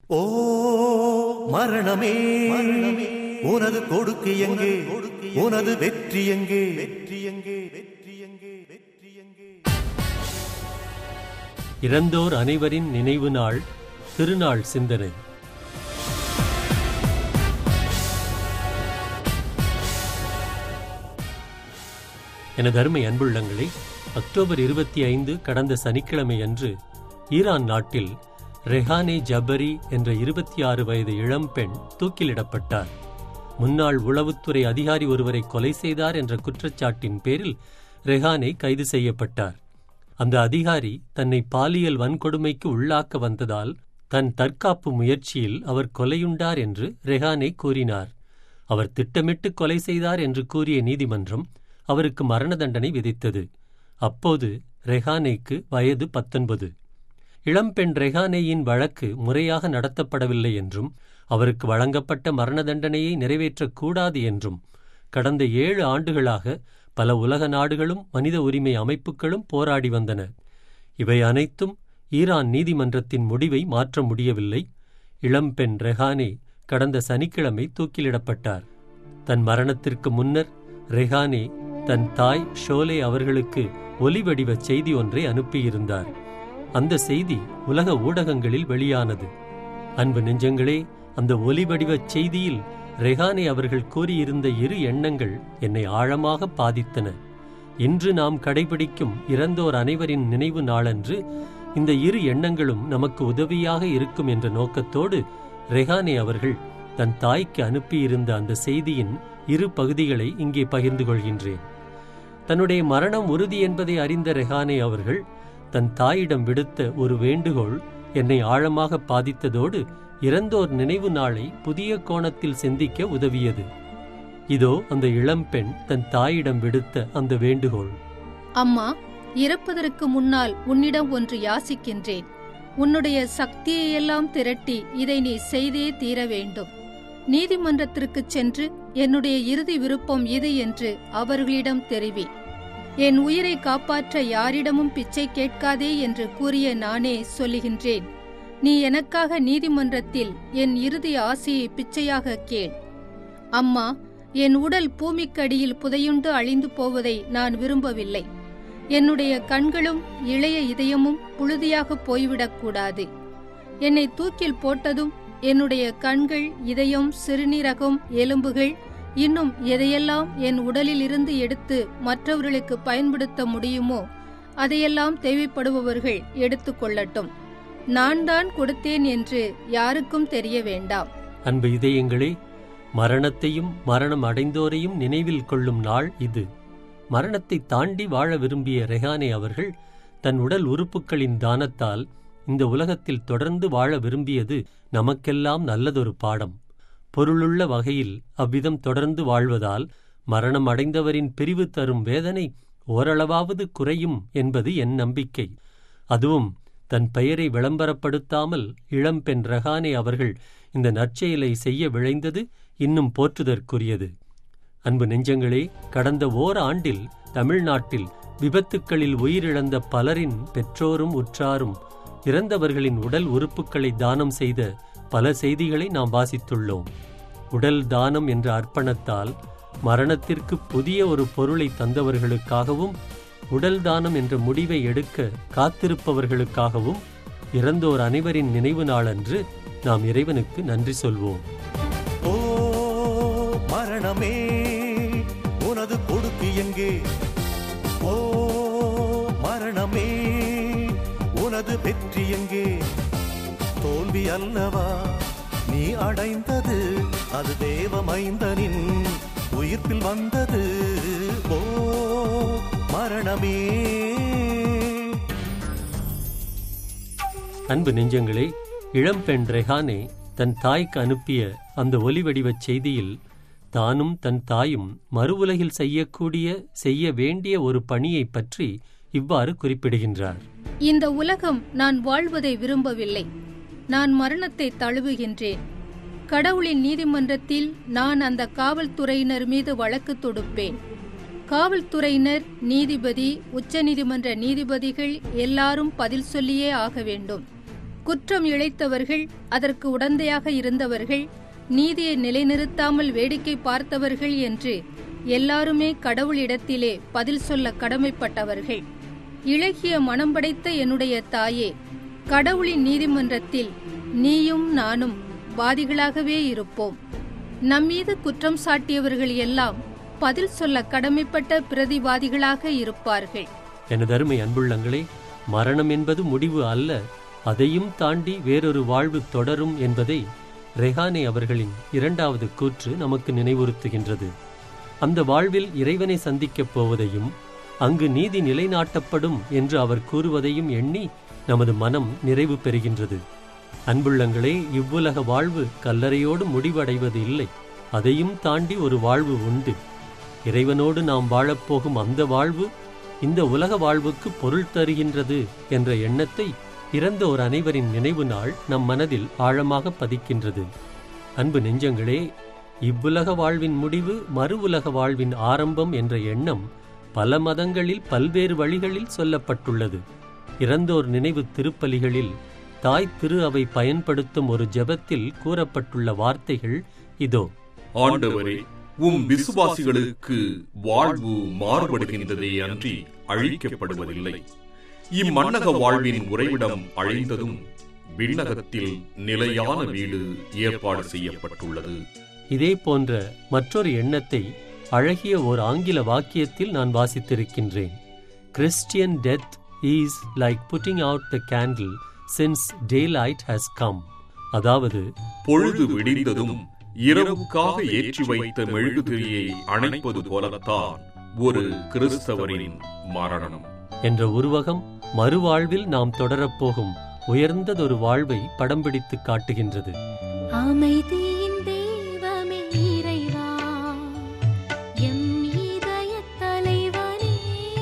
ஓ மரணமே உனது கொடுக்கு எங்கே உனது வெற்றி எங்கே வெற்றி எங்கே வெற்றி எங்கே வெற்றி எங்கே இறந்தோர் அனைவரின் நினைவு நாள் திருநாள் சிந்தனை எனது அருமை அன்புள்ளங்களே அக்டோபர் இருபத்தி ஐந்து கடந்த சனிக்கிழமை அன்று ஈரான் நாட்டில் ரெஹானே ஜபரி என்ற இருபத்தி ஆறு வயது இளம்பெண் தூக்கிலிடப்பட்டார் முன்னாள் உளவுத்துறை அதிகாரி ஒருவரை கொலை செய்தார் என்ற குற்றச்சாட்டின் பேரில் ரெஹானே கைது செய்யப்பட்டார் அந்த அதிகாரி தன்னை பாலியல் வன்கொடுமைக்கு உள்ளாக்க வந்ததால் தன் தற்காப்பு முயற்சியில் அவர் கொலையுண்டார் என்று ரெஹானே கூறினார் அவர் திட்டமிட்டு கொலை செய்தார் என்று கூறிய நீதிமன்றம் அவருக்கு மரண தண்டனை விதித்தது அப்போது ரெஹானேக்கு வயது பத்தொன்பது இளம்பெண் ரெஹானேயின் வழக்கு முறையாக நடத்தப்படவில்லை என்றும் அவருக்கு வழங்கப்பட்ட மரண தண்டனையை நிறைவேற்றக்கூடாது என்றும் கடந்த ஏழு ஆண்டுகளாக பல உலக நாடுகளும் மனித உரிமை அமைப்புகளும் போராடி வந்தன இவை அனைத்தும் ஈரான் நீதிமன்றத்தின் முடிவை மாற்ற முடியவில்லை இளம்பெண் ரெஹானே கடந்த சனிக்கிழமை தூக்கிலிடப்பட்டார் தன் மரணத்திற்கு முன்னர் ரெஹானே தன் தாய் ஷோலே அவர்களுக்கு ஒலிவடிவ செய்தி ஒன்றை அனுப்பியிருந்தார் அந்த செய்தி உலக ஊடகங்களில் வெளியானது அன்பு நெஞ்சங்களே அந்த ஒலிவடிவச் செய்தியில் ரெஹானே அவர்கள் கூறியிருந்த இரு எண்ணங்கள் என்னை ஆழமாக பாதித்தன இன்று நாம் கடைபிடிக்கும் இறந்தோர் அனைவரின் நினைவு நாளன்று இந்த இரு எண்ணங்களும் நமக்கு உதவியாக இருக்கும் என்ற நோக்கத்தோடு ரெஹானே அவர்கள் தன் தாய்க்கு அனுப்பியிருந்த அந்த செய்தியின் இரு பகுதிகளை இங்கே பகிர்ந்து கொள்கின்றேன் தன்னுடைய மரணம் உறுதி என்பதை அறிந்த ரெஹானே அவர்கள் தன் தாயிடம் விடுத்த ஒரு வேண்டுகோள் என்னை ஆழமாக பாதித்ததோடு இறந்தோர் நினைவு நாளை புதிய கோணத்தில் சிந்திக்க உதவியது இதோ அந்த இளம்பெண் தன் தாயிடம் விடுத்த அந்த வேண்டுகோள் அம்மா இறப்பதற்கு முன்னால் உன்னிடம் ஒன்று யாசிக்கின்றேன் உன்னுடைய சக்தியையெல்லாம் திரட்டி இதை நீ செய்தே தீர வேண்டும் நீதிமன்றத்திற்குச் சென்று என்னுடைய இறுதி விருப்பம் இது என்று அவர்களிடம் தெரிவி என் உயிரை காப்பாற்ற யாரிடமும் பிச்சை கேட்காதே என்று கூறிய நானே சொல்லுகின்றேன் நீ எனக்காக நீதிமன்றத்தில் என் இறுதி ஆசையை பிச்சையாக கேள் அம்மா என் உடல் பூமிக்கடியில் புதையுண்டு அழிந்து போவதை நான் விரும்பவில்லை என்னுடைய கண்களும் இளைய இதயமும் புழுதியாக போய்விடக்கூடாது என்னை தூக்கில் போட்டதும் என்னுடைய கண்கள் இதயம் சிறுநீரகம் எலும்புகள் இன்னும் எதையெல்லாம் என் உடலில் இருந்து எடுத்து மற்றவர்களுக்கு பயன்படுத்த முடியுமோ அதையெல்லாம் தேவைப்படுபவர்கள் எடுத்துக்கொள்ளட்டும் நான் தான் கொடுத்தேன் என்று யாருக்கும் தெரிய வேண்டாம் அன்பு இதயங்களே மரணத்தையும் மரணம் அடைந்தோரையும் நினைவில் கொள்ளும் நாள் இது மரணத்தை தாண்டி வாழ விரும்பிய ரெஹானே அவர்கள் தன் உடல் உறுப்புகளின் தானத்தால் இந்த உலகத்தில் தொடர்ந்து வாழ விரும்பியது நமக்கெல்லாம் நல்லதொரு பாடம் பொருளுள்ள வகையில் அவ்விதம் தொடர்ந்து வாழ்வதால் மரணம் அடைந்தவரின் பிரிவு தரும் வேதனை ஓரளவாவது குறையும் என்பது என் நம்பிக்கை அதுவும் தன் பெயரை விளம்பரப்படுத்தாமல் இளம்பெண் ரஹானே அவர்கள் இந்த நற்செயலை செய்ய விழைந்தது இன்னும் போற்றுதற்குரியது அன்பு நெஞ்சங்களே கடந்த ஓர் ஆண்டில் தமிழ்நாட்டில் விபத்துக்களில் உயிரிழந்த பலரின் பெற்றோரும் உற்றாரும் இறந்தவர்களின் உடல் உறுப்புகளை தானம் செய்த பல செய்திகளை நாம் வாசித்துள்ளோம் உடல் தானம் என்ற அர்ப்பணத்தால் மரணத்திற்கு புதிய ஒரு பொருளை தந்தவர்களுக்காகவும் உடல் தானம் என்ற முடிவை எடுக்க காத்திருப்பவர்களுக்காகவும் இறந்தோர் அனைவரின் நினைவு நாளன்று நாம் இறைவனுக்கு நன்றி சொல்வோம் ஓ மரணமே உனது கொடுக்கு எங்கே ஓ மரணமே உனது வெற்றி எங்கே தோல்வி அல்லவா நீ அடைந்தது அது தேவமைந்தனின் உயிர்ப்பில் வந்தது ஓ மரணமே அன்பு நெஞ்சங்களே இளம்பெண் ரெஹானே தன் தாய்க்கு அனுப்பிய அந்த ஒலிவடிவச் செய்தியில் தானும் தன் தாயும் மறு உலகில் செய்யக்கூடிய செய்ய வேண்டிய ஒரு பணியைப் பற்றி இவ்வாறு குறிப்பிடுகின்றார் இந்த உலகம் நான் வாழ்வதை விரும்பவில்லை நான் மரணத்தை தழுவுகின்றேன் கடவுளின் நீதிமன்றத்தில் நான் அந்த காவல்துறையினர் மீது வழக்கு தொடுப்பேன் காவல்துறையினர் நீதிபதி உச்சநீதிமன்ற நீதிபதிகள் எல்லாரும் பதில் சொல்லியே ஆக வேண்டும் குற்றம் இழைத்தவர்கள் அதற்கு உடந்தையாக இருந்தவர்கள் நீதியை நிலைநிறுத்தாமல் வேடிக்கை பார்த்தவர்கள் என்று எல்லாருமே கடவுளிடத்திலே பதில் சொல்ல கடமைப்பட்டவர்கள் இளகிய மனம் படைத்த என்னுடைய தாயே கடவுளின் நீதிமன்றத்தில் நீயும் நானும் வாதிகளாகவே இருப்போம் நம்மீது குற்றம் சாட்டியவர்கள் எல்லாம் பதில் சொல்ல கடமைப்பட்ட பிரதிவாதிகளாக இருப்பார்கள் எனது அருமை அன்புள்ளங்களே மரணம் என்பது முடிவு அல்ல அதையும் தாண்டி வேறொரு வாழ்வு தொடரும் என்பதை ரெஹானே அவர்களின் இரண்டாவது கூற்று நமக்கு நினைவுறுத்துகின்றது அந்த வாழ்வில் இறைவனை சந்திக்கப் போவதையும் அங்கு நீதி நிலைநாட்டப்படும் என்று அவர் கூறுவதையும் எண்ணி நமது மனம் நிறைவு பெறுகின்றது அன்புள்ளங்களே இவ்வுலக வாழ்வு கல்லறையோடு முடிவடைவது இல்லை அதையும் தாண்டி ஒரு வாழ்வு உண்டு இறைவனோடு நாம் வாழப்போகும் அந்த வாழ்வு இந்த உலக வாழ்வுக்கு பொருள் தருகின்றது என்ற எண்ணத்தை இறந்த ஒரு அனைவரின் நினைவு நாள் நம் மனதில் ஆழமாக பதிக்கின்றது அன்பு நெஞ்சங்களே இவ்வுலக வாழ்வின் முடிவு மறு உலக வாழ்வின் ஆரம்பம் என்ற எண்ணம் பல மதங்களில் பல்வேறு வழிகளில் சொல்லப்பட்டுள்ளது இறந்தோர் நினைவு திருப்பலிகளில் தாய் திரு அவை பயன்படுத்தும் ஒரு ஜெபத்தில் கூறப்பட்டுள்ள வார்த்தைகள் இதோ ஆண்டவரே உம் விசுவாசிகளுக்கு வாழ்வு மாறுபடுகின்றதே அன்றி அழிக்கப்படுவதில்லை இம்மன்னக வாழ்வின் உறைவிடம் அழிந்ததும் விண்ணகத்தில் நிலையான வீடு ஏற்பாடு செய்யப்பட்டுள்ளது இதே போன்ற மற்றொரு எண்ணத்தை அழகிய ஓர் ஆங்கில வாக்கியத்தில் நான் வாசித்திருக்கின்றேன் Christian death is like putting out the candle since daylight has come அதாவது பொழுது விடிந்ததும் இரவுக்காக ஏற்றி வைத்த மெழுகுதிரியை அணைப்பது போலத்தான் ஒரு கிறிஸ்தவரின் மரணம் என்ற உருவகம் மறுவாழ்வில் நாம் தொடரப்போகும் உயர்ந்ததொரு வாழ்வை படம் பிடித்து காட்டுகின்றது அமைதியின் தெய்வமே இறைவா எம் இதயத் தலைவனே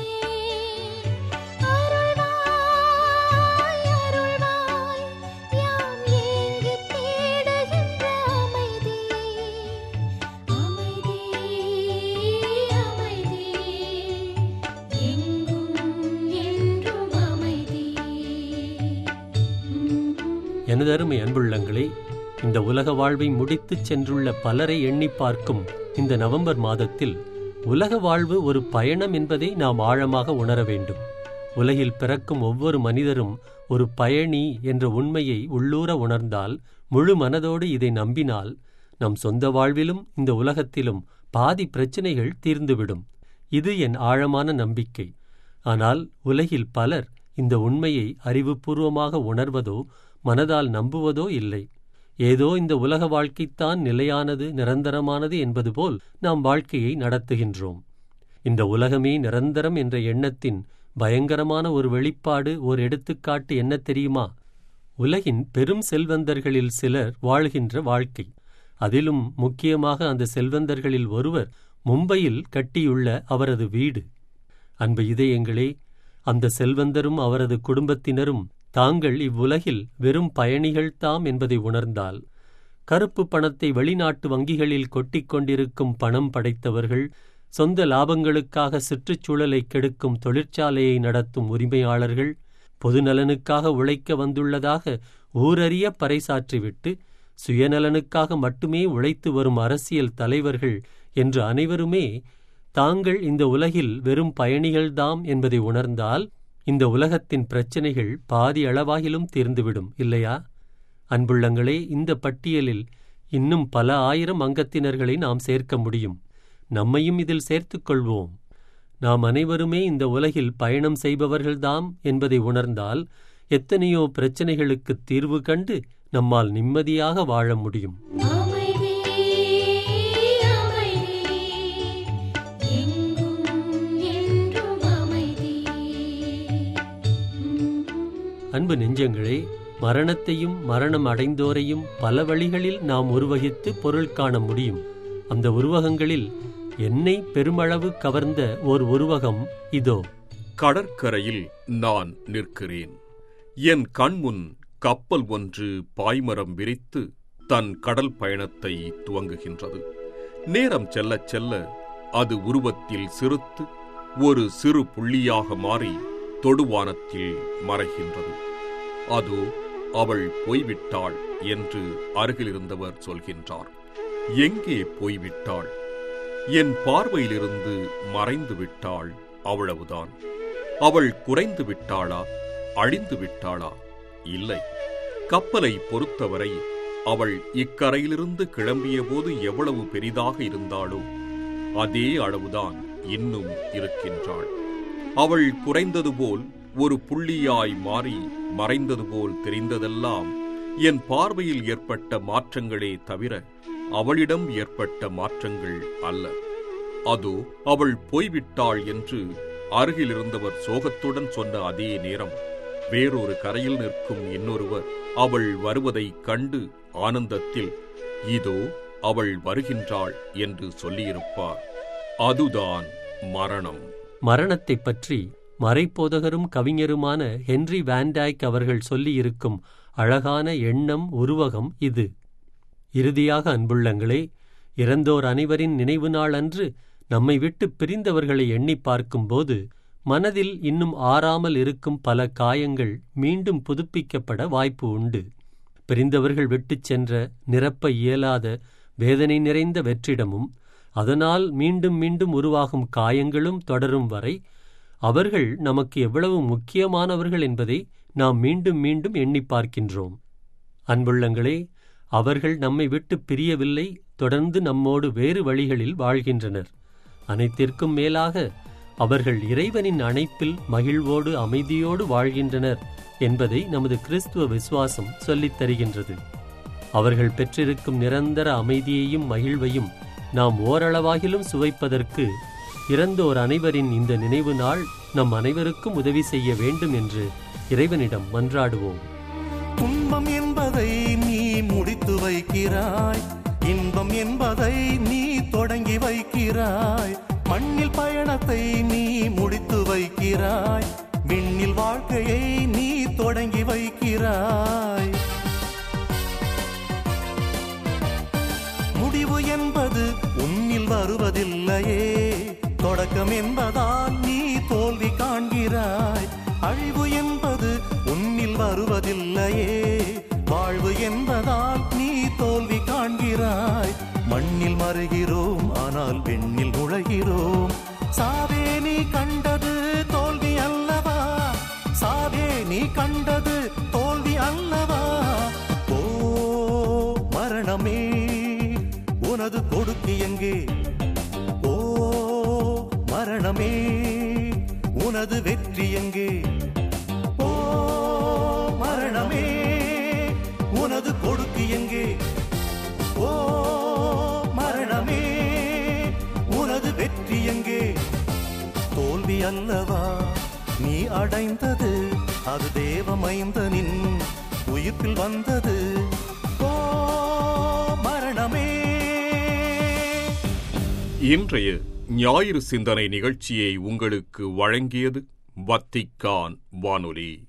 அருள்வாய் அருள்வாய் யாம் ஏங்கித் தேடுகின்ற அமைதி அமைதி அமைதி எங்கும் என்றும் அமைதி எனது அருமை அன்புள்ளங்களே இந்த உலக வாழ்வை முடித்துச் சென்றுள்ள பலரை எண்ணி பார்க்கும் இந்த நவம்பர் மாதத்தில் உலக வாழ்வு ஒரு பயணம் என்பதை நாம் ஆழமாக உணர வேண்டும் உலகில் பிறக்கும் ஒவ்வொரு மனிதரும் ஒரு பயணி என்ற உண்மையை உள்ளூர உணர்ந்தால் முழு மனதோடு இதை நம்பினால் நம் சொந்த வாழ்விலும் இந்த உலகத்திலும் பாதி பிரச்சனைகள் தீர்ந்துவிடும் இது என் ஆழமான நம்பிக்கை ஆனால் உலகில் பலர் இந்த உண்மையை அறிவுபூர்வமாக உணர்வதோ மனதால் நம்புவதோ இல்லை ஏதோ இந்த உலக வாழ்க்கைத்தான் நிலையானது நிரந்தரமானது என்பது போல் நாம் வாழ்க்கையை நடத்துகின்றோம் இந்த உலகமே நிரந்தரம் என்ற எண்ணத்தின் பயங்கரமான ஒரு வெளிப்பாடு ஒரு எடுத்துக்காட்டு என்ன தெரியுமா உலகின் பெரும் செல்வந்தர்களில் சிலர் வாழ்கின்ற வாழ்க்கை அதிலும் முக்கியமாக அந்த செல்வந்தர்களில் ஒருவர் மும்பையில் கட்டியுள்ள அவரது வீடு அன்பு இதயங்களே அந்த செல்வந்தரும் அவரது குடும்பத்தினரும் தாங்கள் இவ்வுலகில் வெறும் பயணிகள்தாம் என்பதை உணர்ந்தால் கருப்பு பணத்தை வெளிநாட்டு வங்கிகளில் கொட்டிக் கொண்டிருக்கும் பணம் படைத்தவர்கள் சொந்த லாபங்களுக்காக சுற்றுச்சூழலை கெடுக்கும் தொழிற்சாலையை நடத்தும் உரிமையாளர்கள் பொதுநலனுக்காக உழைக்க வந்துள்ளதாக ஊரறிய பறைசாற்றிவிட்டு சுயநலனுக்காக மட்டுமே உழைத்து வரும் அரசியல் தலைவர்கள் என்று அனைவருமே தாங்கள் இந்த உலகில் வெறும் பயணிகள்தாம் என்பதை உணர்ந்தால் இந்த உலகத்தின் பிரச்சனைகள் பாதி அளவாகிலும் தீர்ந்துவிடும் இல்லையா அன்புள்ளங்களே இந்த பட்டியலில் இன்னும் பல ஆயிரம் அங்கத்தினர்களை நாம் சேர்க்க முடியும் நம்மையும் இதில் சேர்த்துக் கொள்வோம் நாம் அனைவருமே இந்த உலகில் பயணம் செய்பவர்கள்தாம் என்பதை உணர்ந்தால் எத்தனையோ பிரச்சனைகளுக்கு தீர்வு கண்டு நம்மால் நிம்மதியாக வாழ முடியும் அமைதி அமைதி எங்கும் என்றும் அமைதி அன்பு நெஞ்சங்களே மரணத்தையும் மரணம் அடைந்தோரையும் பல வழிகளில் நாம் உருவகித்து பொருள் காண முடியும் அந்த உருவகங்களில் என்னை பெருமளவு கவர்ந்த ஓர் உருவகம் இதோ கடற்கரையில் நான் நிற்கிறேன் என் கண்முன் கப்பல் ஒன்று பாய்மரம் விரித்து தன் கடல் பயணத்தை துவங்குகின்றது நேரம் செல்லச் செல்ல அது உருவத்தில் சிறுத்து ஒரு சிறு புள்ளியாக மாறி தொடுவானத்தில் மறைகின்றது அதோ அவள் போய்விட்டாள் என்று அருகிலிருந்தவர் சொல்கின்றார் எங்கே போய்விட்டாள் என் பார்வையிலிருந்து மறைந்து விட்டாள் அவ்வளவுதான் அவள் குறைந்து விட்டாளா அழிந்து விட்டாளா இல்லை கப்பலை பொறுத்தவரை அவள் இக்கரையிலிருந்து கிளம்பியபோது எவ்வளவு பெரிதாக இருந்தாளோ அதே அளவுதான் இன்னும் இருக்கின்றாள் அவள் குறைந்தது போல் ஒரு புள்ளியாய் மாறி மறைந்தது போல் தெரிந்ததெல்லாம் என் பார்வையில் ஏற்பட்ட மாற்றங்களே தவிர அவளிடம் ஏற்பட்ட மாற்றங்கள் அல்ல அதோ அவள் போய்விட்டாள் என்று அருகில் இருந்தவர் சோகத்துடன் சொன்ன அதே நேரம் வேறொரு கரையில் நிற்கும் இன்னொருவர் அவள் வருவதைக் கண்டு ஆனந்தத்தில் இதோ அவள் வருகின்றாள் என்று சொல்லியிருப்பார் அதுதான் மரணம் மரணத்தைப் பற்றி மறைப்போதகரும் கவிஞருமான ஹென்றி வான்டைக் அவர்கள் சொல்லியிருக்கும் அழகான எண்ணம் உருவகம் இது இறுதியாக அன்புள்ளங்களே இறந்தோர் அனைவரின் நினைவு நாள் அன்று நம்மை விட்டு பிரிந்தவர்களை எண்ணி பார்க்கும்போது மனதில் இன்னும் ஆறாமல் இருக்கும் பல காயங்கள் மீண்டும் புதுப்பிக்கப்பட வாய்ப்பு உண்டு பிரிந்தவர்கள் விட்டுச் சென்ற நிரப்ப இயலாத வேதனை நிறைந்த வெற்றிடமும் அதனால் மீண்டும் மீண்டும் உருவாகும் காயங்களும் தொடரும் வரை அவர்கள் நமக்கு எவ்வளவு முக்கியமானவர்கள் என்பதை நாம் மீண்டும் மீண்டும் எண்ணி பார்க்கின்றோம் அன்புள்ளங்களே அவர்கள் நம்மை விட்டு பிரியவில்லை தொடர்ந்து நம்மோடு வேறு வழிகளில் வாழ்கின்றனர் அனைத்திற்கும் மேலாக அவர்கள் இறைவனின் அணைப்பில் மகிழ்வோடு அமைதியோடு வாழ்கின்றனர் என்பதை நமது கிறிஸ்துவ விசுவாசம் சொல்லித் தருகின்றது அவர்கள் பெற்றிருக்கும் நிரந்தர அமைதியையும் மகிழ்வையும் நாம் ஓரளவாகிலும் சுவைப்பதற்கு இறந்தோர் அனைவரின் இந்த நினைவு நாள் நம் அனைவருக்கும் உதவி செய்ய வேண்டும் என்று இறைவனிடம் மன்றாடுவோம் துன்பம் என்பதை நீ முடித்து வைக்கிறாய் இன்பம் என்பதை நீ தொடங்கி வைக்கிறாய் மண்ணில் பயணத்தை நீ முடித்து வைக்கிறாய் விண்ணில் வாழ்க்கையை நீ தொடங்கி வைக்கிறாய் முடிவு என்பது உன்னில் வருவதில்லையே தொடக்கம் என்பதால் நீ தோல்வி காண்கிறாய் அழிவு என்பது உன்னில் வருவதில்லையே வாழ்வு என்பதால் நீ தோல்வி காண்கிறாய் மண்ணில் மறுகிறோம் ஆனால் பெண்ணில் நுழைகிறோம் சாவே நீ கண்டது தோல்வி அல்லவா சாவே நீ கண்டது தோல்வி அல்லவா ஓ மரணமே உனது கொடுக்கு எங்கே ஓ மரணமே உனது வெற்றி எங்கே ஓ மரணமே உனது கொடுக்கு எங்கே ஓ மரணமே உனது வெற்றி எங்கே தோல்வி அல்லவா நீ அடைந்தது அது தேவமைந்தனின் உயிர்ப்பில் வந்தது ஓ மரணமே இன்றைய ஞாயிறு சிந்தனை நிகழ்ச்சியை உங்களுக்கு வழங்கியது வத்திக்கான் வானொலி